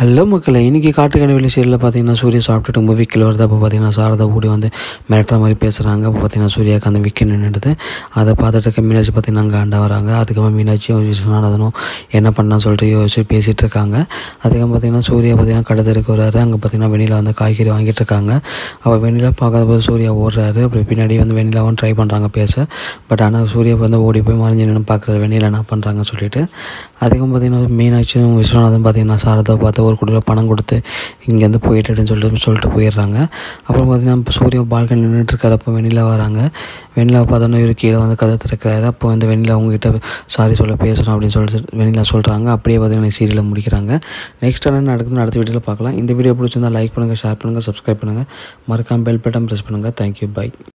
hello மக்களே இன்றைக்கி காட்டுக்கடை வெளி சீரியலில் பார்த்தீங்கன்னா சூர்யா சாப்பிட்டுட்டு ரொம்ப விக்கில் வருது அப்போ பார்த்தீங்கன்னா சாரதா ஓடி வந்து மிரட்டுற மாதிரி பேசுகிறாங்க அப்போ பார்த்தீங்கன்னா சூர்யாவுக்கு அந்த விக்கி நின்றுடுது அதை பார்த்துட்டு இருக்க மீனாட்சி பார்த்தீங்கன்னா அங்கே அண்டா வராங்க அதுக்கப்புறம் மீனாட்சியும் விஸ்வநாதனும் என்ன பண்ணான்னு சொல்லிட்டு யோசிச்சு பேசிகிட்டு இருக்காங்க அதுக்கப்புறம் பார்த்தீங்கன்னா சூர்யா பார்த்தீங்கன்னா கடை தெருக்கு வராரு அங்கே பார்த்தீங்கன்னா வெண்ணிலா வந்து காய்கறி வாங்கிட்டு இருக்காங்க அவள் வெண்ணிலா பார்க்காத போது சூர்யா ஓடுறாரு அப்படி பின்னாடி வந்து வெண்ணிலாவும் ட்ரை பண்ணுறாங்க பேச பட் ஆனால் சூர்யா வந்து ஓடி போய் மறைஞ்சு நின்று பார்க்குறது வெண்ணிலா என்ன பண்ணுறாங்க சொல்லிட்டு அதுக்கும் பார்த்தீங்கன்னா மீனாட்சியும் விஸ்வநாதன் பார்த்தீங்கன்னா சாரதா பார்த்து ஒரு குடியில் பணம் கொடுத்து இங்கேருந்து போயிட்டுன்னு சொல்லிட்டு சொல்லிட்டு போயிடுறாங்க அப்புறம் பார்த்தீங்கன்னா இப்போ சூர்யா பால்கனி நின்றுட்டு இருக்காரு அப்போ வெண்ணிலா வராங்க வெண்ணிலா பார்த்தோன்னா இவர் கீழே வந்து கதை திறக்கிறாரு அப்போ வந்து வெண்ணிலா அவங்ககிட்ட சாரி சொல்ல பேசணும் அப்படின்னு சொல்லிட்டு வெண்ணிலா சொல்கிறாங்க அப்படியே பார்த்தீங்கன்னா சீரியலை முடிக்கிறாங்க நெக்ஸ்ட் என்ன நடக்குதுன்னு அடுத்த வீடியோவில் பார்க்கலாம் இந்த வீடியோ பிடிச்சிருந்தா லைக் பண்ணுங்கள் ஷேர் பண்ணுங்கள் சப்ஸ்கிரைப் பண்ணுங்கள் மறக்காம பெல் பட்டன் ப்ரெஸ் பண்ணுங்கள் தேங்க்யூ பை